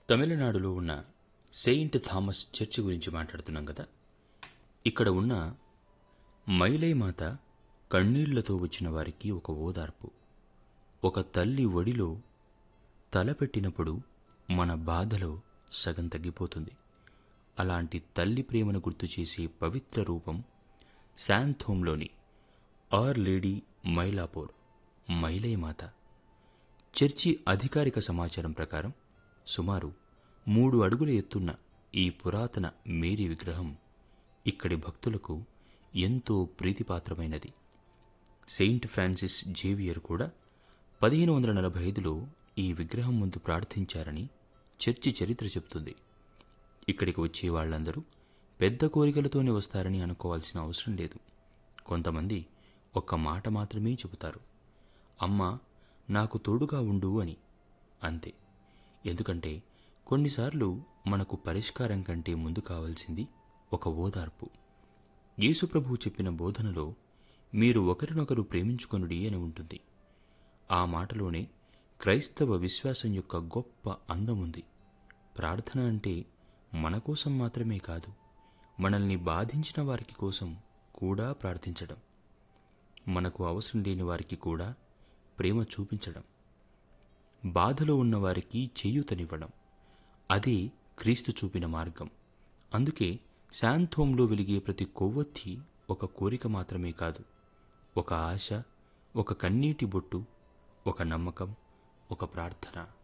తమిళనాడులో ఉన్న Saint Thomas church గురించి మాట్లాడుతున్నాం కదా ఇక్కడ ఉన్న మైలై మాత కన్నీళ్లతో వచ్చిన వారికి ఒక ఓదార్పు ఒక తల్లి ఒడిలో తల పెట్టినప్పుడు మన బాధలో సగం తగ్గిపోతుంది అలాంటి తల్లి ప్రేమను గుర్తు చేసే పవిత్ర రూపం శాంథోమ్లోని ఆర్ లేడీ మైలాపూర్ మైలై మాత చర్చి అధికారిక సమాచారం ప్రకారం సుమారు మూడు అడుగుల ఎత్తున్న ఈ పురాతన మేరీ విగ్రహం ఇక్కడి భక్తులకు ఎంతో ప్రీతిపాత్రమైనది సెయింట్ ఫ్రాన్సిస్ జేవియర్ కూడా పదిహేను వందల నలభై ఐదులో ఈ విగ్రహం ముందు ప్రార్థించారని చర్చి చరిత్ర చెబుతుంది ఇక్కడికి వచ్చే వాళ్ళందరూ పెద్ద కోరికలతోనే వస్తారని అనుకోవాల్సిన అవసరం లేదు కొంతమంది ఒక్క మాట మాత్రమే చెబుతారు అమ్మా నాకు తోడుగా ఉండు అని అంతే ఎందుకంటే కొన్నిసార్లు మనకు పరిష్కారం కంటే ముందు కావాల్సింది ఒక ఓదార్పు యేసుప్రభువు చెప్పిన బోధనలో మీరు ఒకరినొకరు ప్రేమించుకొనుడి అని ఉంటుంది ఆ మాటలోనే క్రైస్తవ విశ్వాసం యొక్క గొప్ప అందం ఉంది ప్రార్థన అంటే మన కోసం మాత్రమే కాదు మనల్ని బాధించిన వారికి కోసం కూడా ప్రార్థించడం మనకు అవసరం లేని వారికి కూడా ప్రేమ చూపించడం బాధలో ఉన్న వారికి చేయూతనివ్వడం అదే క్రీస్తు చూపిన మార్గం అందుకే శాంతోంలో వెలిగే ప్రతి కొవ్వొత్తి ఒక కోరిక మాత్రమే కాదు ఒక ఆశ ఒక కన్నీటి బొట్టు ఒక నమ్మకం ఒక ప్రార్థన